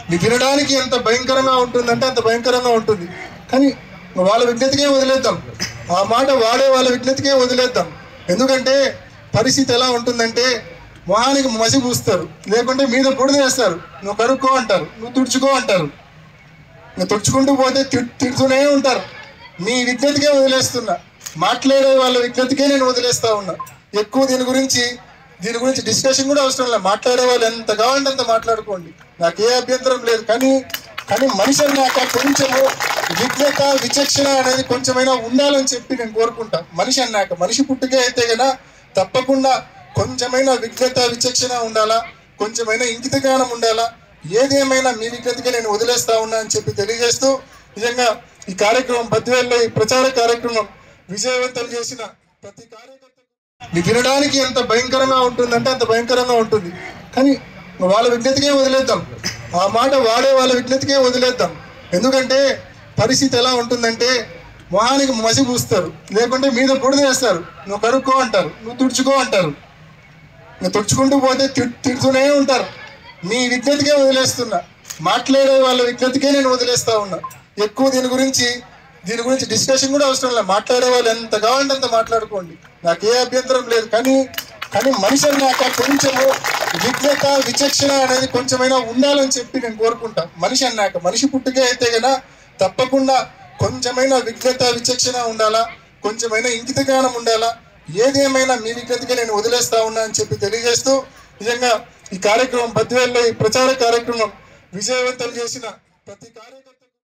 ఇది వినడానికి ఎంత భయంకరంగా ఉంటుందంటే అంత భయంకరంగా ఉంటుంది కానీ వాళ్ళ విజ్ఞతకే వదిలేద్దాం ఆ మాట వాడే వాళ్ళ విజ్ఞతకే వదిలేద్దాం ఎందుకంటే పరిస్థితి ఎలా ఉంటుందంటే మొహానికి మసి పూస్తారు లేకుంటే మీద బుడిద వేస్తారు నువ్వు కడుక్కో అంటారు నువ్వు తుడుచుకో అంటారు నువ్వు తుడుచుకుంటూ పోతే తిట్- తిడుతూనే ఉంటారు మీ విజ్ఞతకే వదిలేస్తున్నా మాట్లాడే వాళ్ళ విజ్ఞతకే నేను వదిలేస్తా ఉన్నా ఎక్కువ దీని గురించి దీని గురించి డిస్కషన్ కూడా అవసరం లేదు మాట్లాడే వాళ్ళు ఎంత కావాలంటే అంత మాట్లాడుకోండి నాకు ఏ అభ్యంతరం లేదు కానీ కానీ మనిషి అన్నాక కొంచెము విజ్ఞత విచక్షణ అనేది కొంచెమైనా ఉండాలని చెప్పి నేను కోరుకుంటా మనిషి అన్నాక మనిషి పుట్టుకే అయితే గనా తప్పకుండా కొంచెమైనా విజ్ఞత విచక్షణ ఉండాలా కొంచెమైనా ఇంకిత జ్ఞానం ఉండాలా ఏదేమైనా మీ విజ్ఞతకే నేను వదిలేస్తా ఉన్నా అని చెప్పి తెలియజేస్తూ నిజంగా ఈ కార్యక్రమం పదివేలలో ఈ ప్రచార కార్యక్రమం విజయవంతం చేసిన ప్రతి కార్యకర్త ఇది వినడానికి ఎంత భయంకరంగా ఉంటుందంటే అంత భయంకరంగా ఉంటుంది కానీ వాళ్ళ విజ్ఞతకే వదిలేద్దాం ఆ మాట వాడే వాళ్ళ విజ్ఞతకే వదిలేద్దాం ఎందుకంటే పరిస్థితి ఎలా ఉంటుందంటే మొహానికి మసి పూస్తారు లేకుంటే మీద బుడిద వేస్తారు నువ్వు కడుక్కో అంటారు నువ్వు తుడుచుకో అంటారు నువ్వు తుడుచుకుంటూ పోతే తిట్- తిడుతూనే ఉంటారు మీ విజ్ఞతకే వదిలేస్తున్నా మాట్లాడే వాళ్ళ విజ్ఞతకే నేను వదిలేస్తా ఉన్నా ఎక్కువ దీని గురించి దీని గురించి డిస్కషన్ కూడా అవసరం లేదు మాట్లాడే వాళ్ళు ఎంత కావాలంటే అంత మాట్లాడుకోండి నాకు ఏ అభ్యంతరం లేదు కానీ కానీ మనిషి అన్నాక కొంచెము విజ్ఞత విచక్షణ అనేది కొంచెమైనా ఉండాలని చెప్పి నేను కోరుకుంటా మనిషి అన్నాక మనిషి పుట్టుకే అయితే గనా తప్పకుండా కొంచెమైనా విజ్ఞత విచక్షణ ఉండాలా కొంచెమైనా ఇంకిత జ్ఞానం ఉండాలా ఏదేమైనా మీ విజ్ఞతకే నేను వదిలేస్తా ఉన్నా అని చెప్పి తెలియజేస్తూ నిజంగా ఈ కార్యక్రమం పదివేలలో ఈ ప్రచార కార్యక్రమం విజయవంతం చేసిన ప్రతి కార్యకర్త